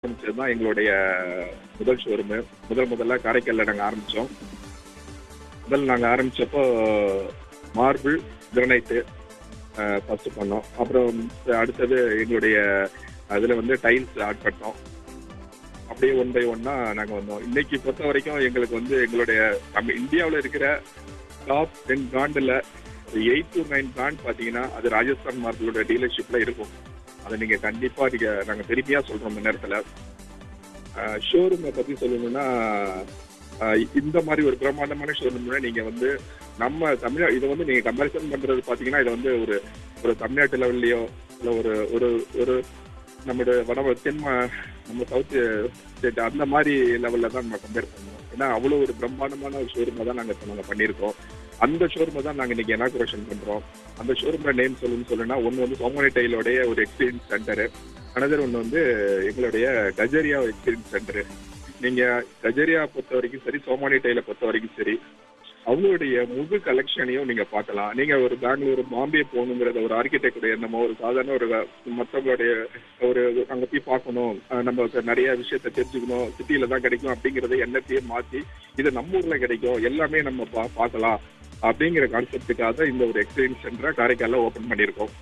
ஆரம்பிச்சது தான் எங்களுடைய முதல் ஷோரூமு முதல் முதல்ல காரைக்காலில் நாங்கள் ஆரம்பித்தோம் முதல்ல நாங்கள் ஆரம்பிச்சப்போ மார்பிள் கிரனைட்டு ஃபர்ஸ்ட் பண்ணோம் அப்புறம் அடுத்தது எங்களுடைய அதில் வந்து டைல்ஸ் ஆட் பண்ணோம் அப்படியே ஒன் பை ஒன்னா நாங்கள் வந்தோம் இன்னைக்கு பொறுத்த வரைக்கும் எங்களுக்கு வந்து எங்களுடைய நம்ம இந்தியாவில் இருக்கிற டாப் டென் பிராண்டில் எயிட் டு நைன் பிராண்ட் பார்த்தீங்கன்னா அது ராஜஸ்தான் மார்பிளோட டீலர்ஷிப்பில் இருக்கும் அதை நீங்கள் கண்டிப்பாக நீங்கள் நாங்கள் பெருமையாக சொல்கிறோம் இந்த நேரத்தில் ஷோரூமை பற்றி சொல்லணும்னா ஆஹ் இந்த மாதிரி ஒரு பிரம்மாண்டமான ஷோரூம்ல நீங்கள் வந்து நம்ம தமிழ் இதை வந்து நீங்கள் கம்பேரிசன் பண்ணுறது பார்த்தீங்கன்னா இதை வந்து ஒரு ஒரு தமிழ்நாட்டு லெவல்லையோ இல்லை ஒரு ஒரு ஒரு நம்மளோட வட தென் மா- நம்ம சவுத் ஸ்டேட் அந்த மாதிரி லெவலில் தான் நம்ம கம்பேர் பண்ணுவோம் ஏன்னா அவ்வளோ ஒரு பிரம்மாண்டமான ஒரு ஷோரூமை தான் நாங்கள் இப்போ நாங்கள் பண்ணியிருக்கோம் அந்த ஷோரூமை தான் நாங்கள் இன்னைக்கு எனாகுரேஷன் பண்ணுறோம் அந்த ஷோரூமோட நேம் சொல்லுன்னு சொல்லுன்னா ஒன்று வந்து சோமனி டைலோடைய ஒரு எக்ஸ்பீரியன்ஸ் சென்டரு அனதர் ஒன்று வந்து எங்களுடைய கஜரியா எக்ஸ்பீரியன்ஸ் சென்டரு நீங்கள் கஜரியா பொறுத்த வரைக்கும் சரி சோமானி டைலை பொறுத்த வரைக்கும் சரி அவங்களுடைய முழு கலெக்ஷனையும் நீங்க பார்க்கலாம் நீங்க ஒரு பெங்களூர் பாம்பே போகணுங்கிறத ஒரு ஆர்கிடெக்ட் எண்ணமோ ஒரு சாதாரண ஒரு மற்றவங்களுடைய ஒரு அங்க போய் பார்க்கணும் அஹ் நம்ம ஒரு நிறைய விஷயத்த தெரிஞ்சுக்கணும் சிட்டியில தான் கிடைக்கும் அப்படிங்கறத எண்ணத்தையே மாத்தி இது நம்ம ஊர்ல கிடைக்கும் எல்லாமே நம்ம பா- பார்க்கலாம் அப்படிங்கிற கான்செப்டுக்காக இந்த ஒரு எக்ஸ்பீரியன்ஸ் சென்டரை காரைக்காலில் ஓபன் பண்ணியிருக்கோம்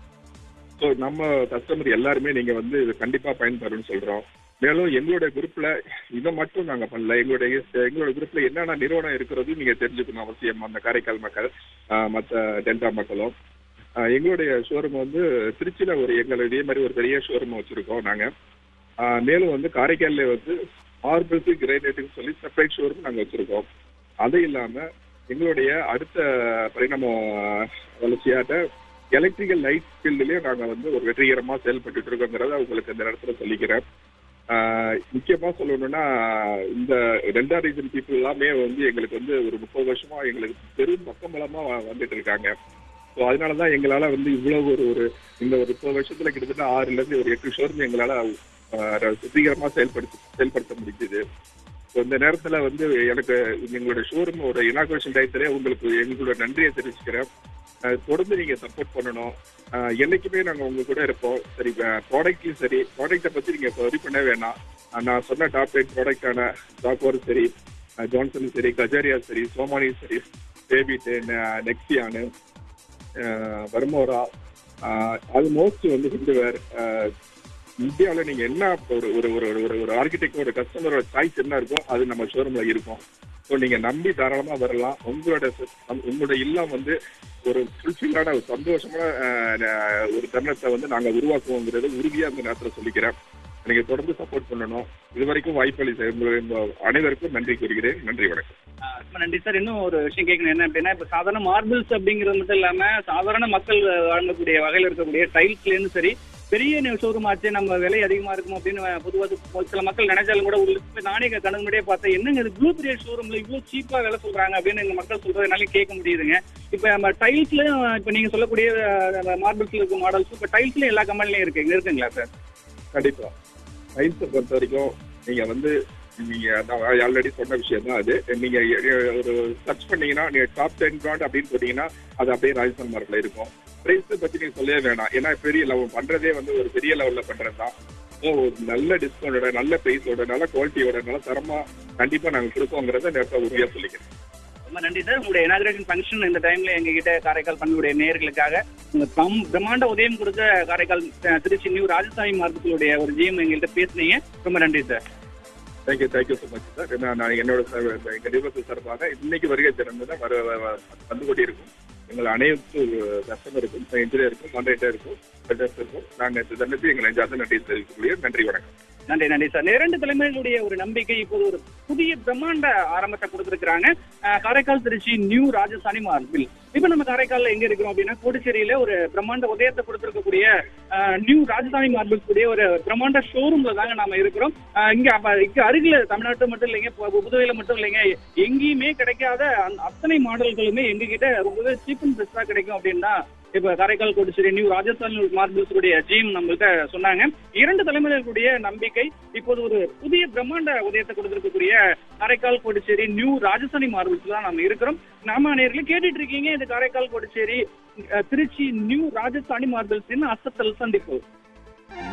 ஸோ நம்ம கஸ்டமர் எல்லாருமே நீங்க வந்து இது கண்டிப்பா பயன்பெறும்னு சொல்றோம் மேலும் எங்களுடைய குரூப்ல இதை மட்டும் நாங்க பண்ணல எங்களுடைய எங்களுடைய குரூப்ல என்னென்ன நிறுவனம் இருக்கிறது நீங்க தெரிஞ்சுக்கணும் அவசியம் அந்த காரைக்கால் மக்கள் ஆஹ் மத்த டெல்டா மக்களும் ஆஹ் எங்களுடைய ஷோரூம் வந்து திருச்சியில ஒரு எங்களை இதே மாதிரி ஒரு பெரிய ஷோரூம் வச்சிருக்கோம் நாங்க ஆஹ் மேலும் வந்து காரைக்கால்ல வந்து மார்பிள்ஸ் கிரைனேட்டுன்னு சொல்லி செப்பரேட் ஷோரூம் நாங்க வச்சிருக்கோம் அது இல்லாம எங்களுடைய அடுத்த பரிணாம வளர்ச்சியாட்ட எலக்ட்ரிக்கல் லைட் ஃபீல்டுலயும் நாங்க வந்து ஒரு வெற்றிகரமா செயல்பட்டு இருக்கோங்கிறத உங்களுக்கு இந்த நேரத்துல சொல்லிக்கிறேன் ஆஹ் முக்கியமா சொல்லணும்னா இந்த ரெண்டா ரீஜன் பீப்புள் எல்லாமே வந்து எங்களுக்கு வந்து ஒரு முப்பது வருஷமா எங்களுக்கு பெரும் பக்கபலமா வ- வந்துட்டு இருக்காங்க ஸோ அதனாலதான் எங்களால வந்து இவ்வளவு ஒரு ஒரு இந்த ஒரு முப்பது வருஷத்துல கிட்டத்தட்ட ஆறுல இருந்து ஒரு எட்டு ஷோரூம் எங்களால ஆஹ் வெற்றிகரமா செயல்படுத்த செயல்படுத்த முடிஞ்சுது ஸோ இந்த நேரத்துல வந்து எனக்கு எங்களோட ஷோரூம் ஒரு இனாகுரேஷன் டயத்திலே உங்களுக்கு எங்களோட நன்றியை தெரிவிச்சுக்கிறேன் அஹ் தொடர்ந்து நீங்க சப்போர்ட் பண்ணணும் அஹ் என்னைக்குமே நாங்க உங்க கூட இருப்போம் சரி ப்ராடக்ட்லயும் சரி ப்ராடக்ட்டை பத்தி நீங்க வரி பண்ண வேணாம் அஹ் நான் சொன்ன டாப் எயிட் ப்ராடக்டான டாக்வரும் சரி அஹ் ஜான்சனும் சரி கஜாரியா சரி சோமானியும் சரி பேபிட்டு நெக்ஸியானு வர்மோரா ஆல்மோஸ்ட் வந்து ஹிந்துவேர் இந்தியாவில் நீங்க என்ன ஒரு ஒரு ஒரு ஒரு ஒரு ஒரு ஆர்கிடெக்டோட கஸ்டமரோட சாய்ஸ் என்ன இருக்கோ அது நம்ம ஷோரூம்ல இருக்கும் ஸோ நீங்க நம்பி தாராளமா வரலாம் உங்களோட ச- உங்களோட இல்லம் வந்து ஒரு ஃபுல்ஃபில்லான ஒரு சந்தோஷமான அஹ், ஒரு தருணத்தை வந்து நாங்க உருவாக்குவோங்கிறது உறுதியா அந்த நேரத்துல சொல்லிக்கிறேன் நீங்க தொடர்ந்து சப்போர்ட் பண்ணணும் இது வரைக்கும் வாய்ப்பளித்த உங்க- உங்க அனைவருக்கும் நன்றி கூறுகிறேன் நன்றி வணக்கம் ஆ, ரொம்ப நன்றி சார் இன்னும் ஒரு விஷயம் கேட்கணும் என்ன அப்படின்னா இப்ப சாதாரண மார்பிள்ஸ் அப்படிங்கிறது மட்டும் இல்லாம சாதாரண மக்கள் வாழக்கூடிய வகையில் இருக்கக்கூடிய டைல்ஸ்ல இருந்து சரி பெரிய ஷோரூம் ஆச்சு நம்ம விலை அதிகமா இருக்கும் அப்படின்னு பொதுவாக சில மக்கள் நினைச்சாலும் கூட உள்ள இப்ப நானே கணக்கு முன்னாடியே பார்த்தேன் என்னங்க இது ப்ளூ பெரிய ஷோரூம்ல இவ்வளவு சீப்பா விலை சொல்றாங்க அப்படின்னு எங்க மக்கள் சொல்றது என்னால கேட்க முடியுதுங்க இப்ப நம்ம டைல்ஸ்லயும் இப்ப நீங்க சொல்லக்கூடிய மார்பிள்ஸ்ல இருக்க மாடல்ஸ் இப்ப டைல்ஸ்லயும் எல்லா கம்பெனிலயும் இருக்கு இங்க இருக்குங்களா சார் கண்டிப்பா டைல்ஸை பொறுத்த வரைக்கும் நீங்க வந்து நீங்க ஆல்ரெடி சொன்ன விஷயம் தான் அது நீங்க எ- எ- ஒரு சர்ச் பண்ணீங்கன்னா நீங்க டாப் டென் பிராண்ட் அப்படின்னு போட்டீங்கன்னா அது அப்படியே ராஜஸ்தான் மார்க்ல இருக்கும் பிரைஸ் பத்தி நீங்க சொல்லவே வேணாம் ஏன்னா பெரிய லெவல் பண்றதே வந்து ஒரு பெரிய லெவல்ல பண்றது தான் ஸோ ஒரு நல்ல டிஸ்கவுண்டோட நல்ல பிரைஸோட நல்ல குவாலிட்டியோட நல்ல தரமா கண்டிப்பா நாங்க கொடுப்போங்கிறத நேரத்தை உறுதியா சொல்லிக்கிறேன் ரொம்ப நன்றி சார் உங்களுடைய இனாகிரேஷன் ஃபங்க்ஷன் இந்த டைம்ல எங்ககிட்ட காரைக்கால் பண்புடைய நேயர்களுக்காக உங்க தம் பிரம்மாண்ட உதயம் கொடுத்த காரைக்கால் அஹ், திருச்சி நியூ ராஜஸ்தானி மார்க்கெட்டுடைய ஒரு ஜிஎம் எங்கள்கிட்ட பேசுனீங்க ரொம்ப நன்றி sir thank you thank you so much sir ஏன்னா நான் என்னோட சார் எங்க நிறுவனத்து சார்பாக இன்னைக்கு வருகை திறந்து தான் வர வ- வ- வந்து கொண்டிருக்கும் எங்கள் அனைத்து கஸ்டமருக்கும் இன்ஜினியருக்கும் கான்ட்ராக்டருக்கும் இருக்கும் நாங்கள் இந்த தருணத்தில் எங்கள் நெஞ்சார்ந்த நன்றி தெரிவிக்கக்கூடிய நன்றி வணக்கம் நன்றி நன்றி சார் இரண்டு தலைமைகளுடைய ஒரு நம்பிக்கை இப்போது ஒரு புதிய பிரம்மாண்ட ஆரம்பத்தை கொடுத்திருக்கிறாங்க அஹ், காரைக்கால் திருச்சி நியூ ராஜஸ்தானி மார்பில் இப்ப நம்ம காரைக்கால்ல எங்க இருக்கிறோம் அப்படின்னா கோடிச்சேரியில ஒரு பிரம்மாண்ட உதயத்தை கொடுத்திருக்கக்கூடிய அஹ், நியூ ராஜஸ்தானி மார்பிள்ஸ் உடைய ஒரு பிரம்மாண்ட ஷோரூம்ல தாங்க நாம இருக்கிறோம் அஹ், இங்க அப்ப இங்க அருகில தமிழ்நாட்டு மட்டும் இல்லைங்க பு- புதுவையில மட்டும் இல்லைங்க எங்கேயுமே கிடைக்காத அந்த அத்தனை மாடல்களுமே எங்க கிட்ட ரொம்பவே சீப் அண்ட் பெஸ்டா கிடைக்கும் அப்படின்னு தான் இப்ப காரைக்கால் கோடிச்சேரி நியூ ராஜஸ்தான் மார்பிள்ஸ் உடைய ஜீம் நம்மள்கிட்ட சொன்னாங்க இரண்டு தலைமுறைகளுடைய நம்பிக்கை இப்போது ஒரு புதிய பிரம்மாண்ட உதயத்தை கொடுத்திருக்கக்கூடிய காரைக்கால் கோடிச்சேரி நியூ ராஜஸ்தானி மார்பிள்ஸ் தான் நம்ம இருக்கிறோம் நாம நேர்ல கேட்டுட்டு இருக்கீங்க இது காரைக்கால் கோடிச்சேரி அஹ், திருச்சி நியூ ராஜஸ்தானி மார்பிள்ஸ் அசத்தல் சந்திப்பு